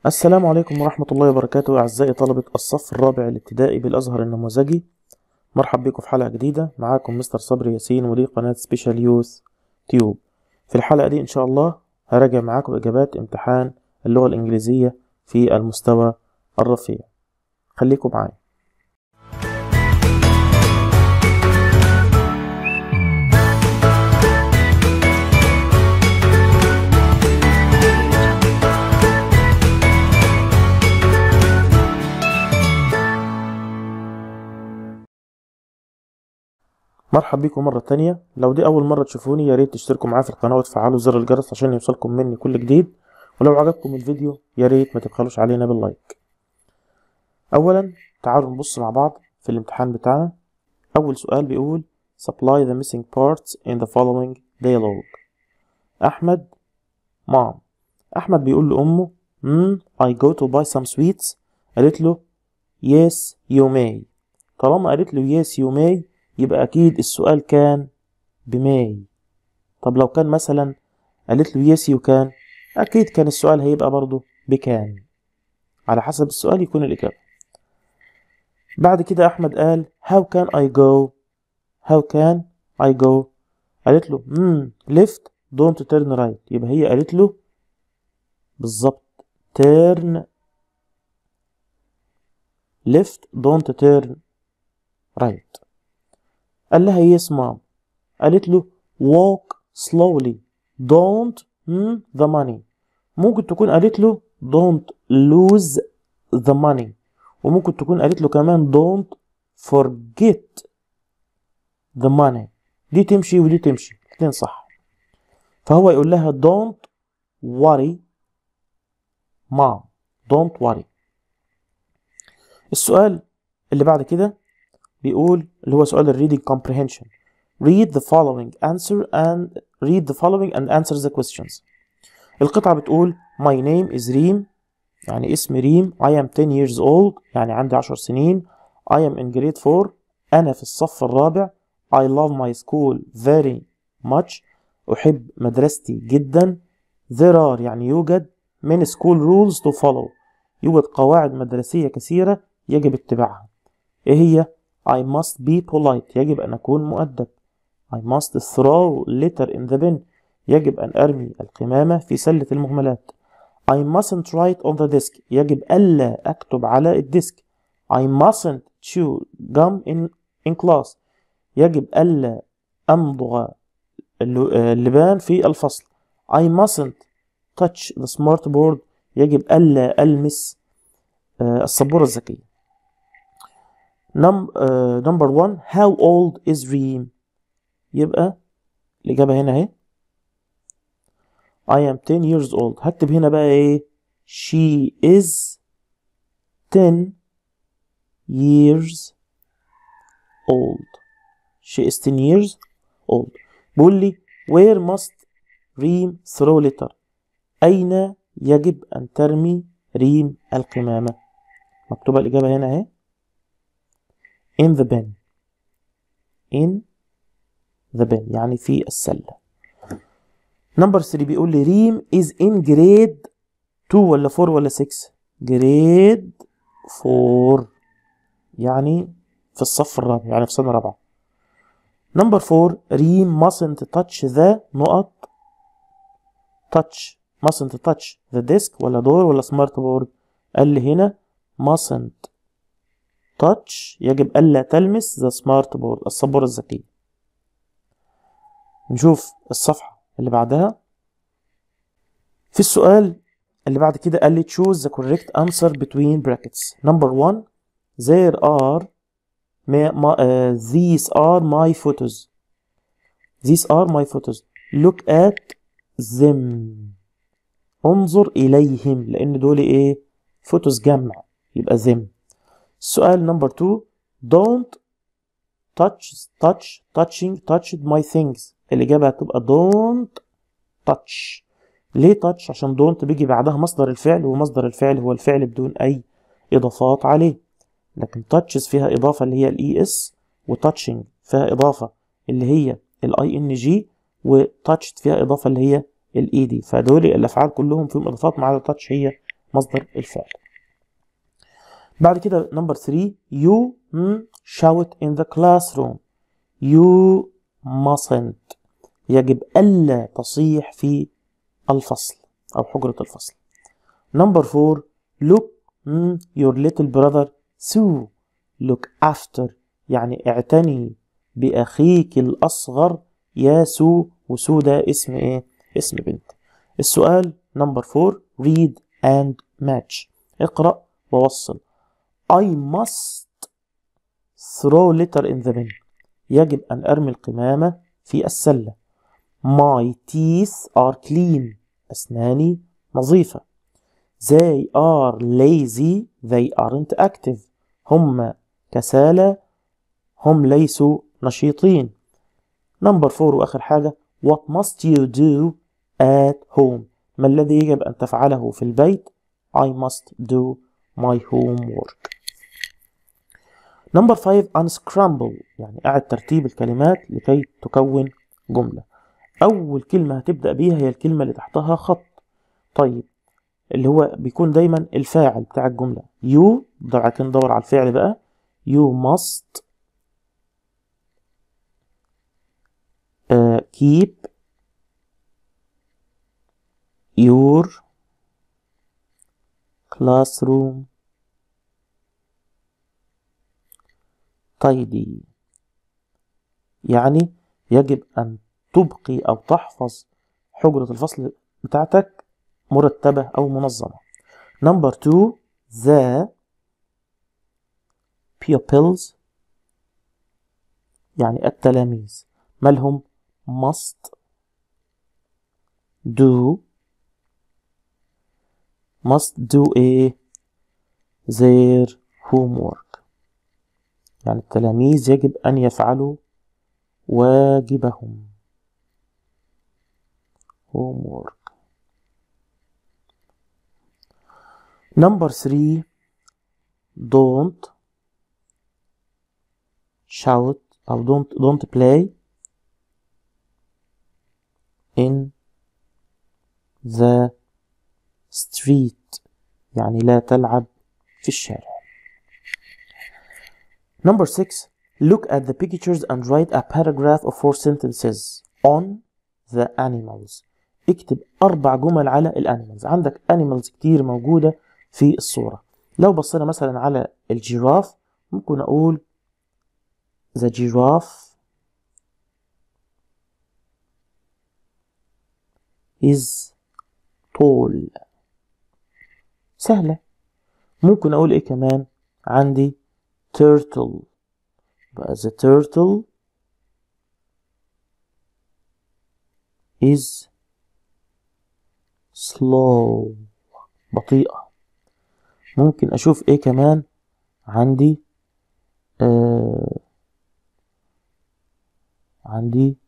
السلام عليكم ورحمة الله وبركاته أعزائي طلبة الصف الرابع الابتدائي بالأزهر النموذجي مرحب بكم في حلقة جديدة معاكم مستر صبري ياسين ودي قناة سبيشال يوث تيوب في الحلقة دي إن شاء الله هراجع معاكم إجابات امتحان اللغة الإنجليزية في المستوى الرفيع خليكم معايا مرحب بكم مرة تانية لو دي أول مرة تشوفوني يا ريت تشتركوا معايا في القناة وتفعلوا زر الجرس عشان يوصلكم مني كل جديد ولو عجبكم الفيديو يا ريت ما تبخلوش علينا باللايك أولا تعالوا نبص مع بعض في الامتحان بتاعنا أول سؤال بيقول supply the missing parts in the following dialogue أحمد mom أحمد بيقول لأمه mm, I go to buy some sweets قالت له yes you may طالما قالت له yes you may يبقى أكيد السؤال كان بماي طب لو كان مثلا قالت له يس يو كان أكيد كان السؤال هيبقى برضه بكان على حسب السؤال يكون الإجابة بعد كده أحمد قال how can I go how can I go قالت له hmm, left don't turn right يبقى هي قالت له بالظبط turn left don't turn right قال لها yes mom قالت له walk slowly don't hmm, the money ممكن تكون قالت له don't lose the money وممكن تكون قالت له كمان don't forget the money دي تمشي ودي تمشي الاثنين صح فهو يقول لها don't worry mom don't worry السؤال اللي بعد كده بيقول اللي هو سؤال الريدنج comprehension read the following answer and read the following and answer the questions القطعة بتقول my name is ريم يعني اسم ريم I am 10 years old يعني عندي 10 سنين I am in grade 4 أنا في الصف الرابع I love my school very much أحب مدرستي جدا there are يعني يوجد many school rules to follow يوجد قواعد مدرسية كثيرة يجب اتباعها إيه هي؟ I must be polite يجب أن أكون مؤدب I must throw litter in the bin يجب أن أرمي القمامة في سلة المهملات I mustn't write on the desk يجب ألا أكتب على الديسك I mustn't chew gum in, in class يجب ألا أمضغ اللبان في الفصل I mustn't touch the smart board يجب ألا ألمس السبورة الذكية نمبر 1 how old is ريم يبقى الإجابة هنا اهي I am 10 years old هكتب هنا بقى ايه she is 10 years old she is 10 years old بيقول لي where must ريم throw litter أين يجب أن ترمي ريم القمامة مكتوبة الإجابة هنا اهي in the bin in the bin يعني في السلة نمبر 3 بيقول لي ريم is in grade 2 ولا 4 ولا 6 grade 4 يعني في الصف الرابع يعني في سنة رابعة نمبر 4 ريم mustn't touch the نقط touch mustn't touch the desk ولا دور ولا سمارت بورد قال لي هنا mustn't touch يجب ألا تلمس the smart board السبورة الذكية نشوف الصفحة اللي بعدها في السؤال اللي بعد كده قال لي choose the correct answer between brackets number one there are my, my, uh, these are my photos these are my photos look at them انظر إليهم لأن دول إيه فوتوز جمع يبقى them السؤال نمبر 2 don't touch touch touching touched my things الإجابة هتبقى don't touch ليه touch عشان don't بيجي بعدها مصدر الفعل ومصدر الفعل هو الفعل بدون أي إضافات عليه لكن touches فيها إضافة اللي هي الإي اس وتاتشنج فيها إضافة اللي هي الاي ان جي وتاتشد فيها إضافة اللي هي الاي دي فدول الأفعال كلهم فيهم إضافات ما عدا touch هي مصدر الفعل بعد كده نمبر 3 you mm, shout in the classroom you mustn't يجب ألا تصيح في الفصل أو حجرة الفصل نمبر 4 look mm, your little brother Sue look after يعني اعتني بأخيك الأصغر يا سو وسو ده اسم ايه اسم بنت السؤال نمبر 4 read and match اقرأ ووصل I must throw litter in the bin يجب أن أرمي القمامة في السلة My teeth are clean أسناني نظيفة They are lazy They aren't active هم كسالى هم ليسوا نشيطين نمبر فور وآخر حاجة What must you do at home ما الذي يجب أن تفعله في البيت I must do my homework نمبر 5 unscramble يعني أعد ترتيب الكلمات لكي تكون جملة أول كلمة هتبدأ بيها هي الكلمة اللي تحتها خط طيب اللي هو بيكون دايما الفاعل بتاع الجملة you بعد كده ندور على الفعل بقى you must uh, keep your classroom tidy يعني يجب أن تبقي أو تحفظ حجرة الفصل بتاعتك مرتبة أو منظمة number two the pupils يعني التلاميذ مالهم must do must do a their homework يعني التلاميذ يجب أن يفعلوا واجبهم homework number three don't shout أو don't don't play in the street يعني لا تلعب في الشارع number six look at the pictures and write a paragraph of four sentences on the animals اكتب أربع جمل على الانيمالز عندك animals كتير موجودة في الصورة لو بصينا مثلا على الجيراف ممكن أقول the giraffe is tall سهلة ممكن أقول إيه كمان عندي turtle بقى the turtle is slow بطيئة ممكن أشوف إيه كمان عندي آه عندي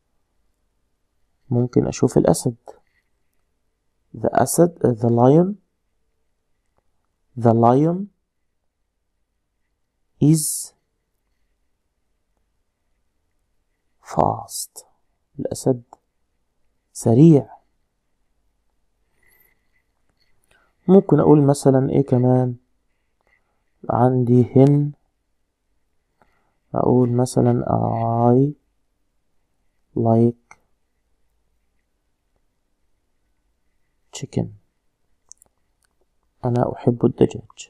ممكن أشوف الأسد the أسد the lion the lion is fast الأسد سريع ممكن أقول مثلا إيه كمان عندي هن أقول مثلا I like chicken أنا أحب الدجاج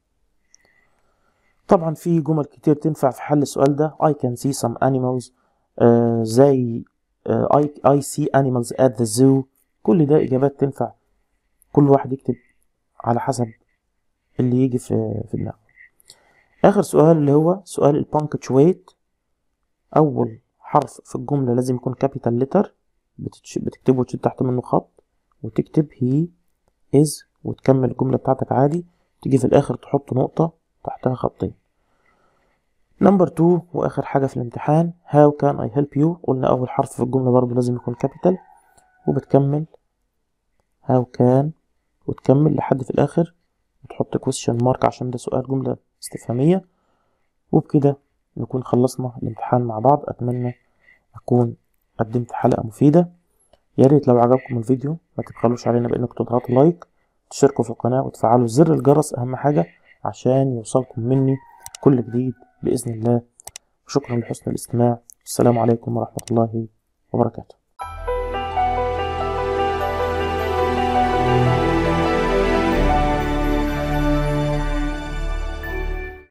طبعا في جمل كتير تنفع في حل السؤال ده I can see some animals uh, زي uh, I, I see animals at the zoo كل ده إجابات تنفع كل واحد يكتب على حسب اللي يجي في في دماغه آخر سؤال اللي هو سؤال البانكتشويت أول حرف في الجملة لازم يكون كابيتال لتر بتكتبه وتشيل تحت منه خط وتكتب هي is وتكمل الجملة بتاعتك عادي تيجي في الآخر تحط نقطة تحتها خطين نمبر 2 وآخر حاجة في الامتحان how can I help you قلنا أول حرف في الجملة برضو لازم يكون كابيتال وبتكمل how can وتكمل لحد في الآخر وتحط question mark عشان ده سؤال جملة استفهامية وبكده نكون خلصنا الامتحان مع بعض أتمنى أكون قدمت حلقة مفيدة يا ريت لو عجبكم الفيديو ما تبخلوش علينا بانكم تضغطوا لايك تشتركوا في القناة وتفعلوا زر الجرس أهم حاجة عشان يوصلكم مني كل جديد بإذن الله شكرا لحسن الاستماع السلام عليكم ورحمة الله وبركاته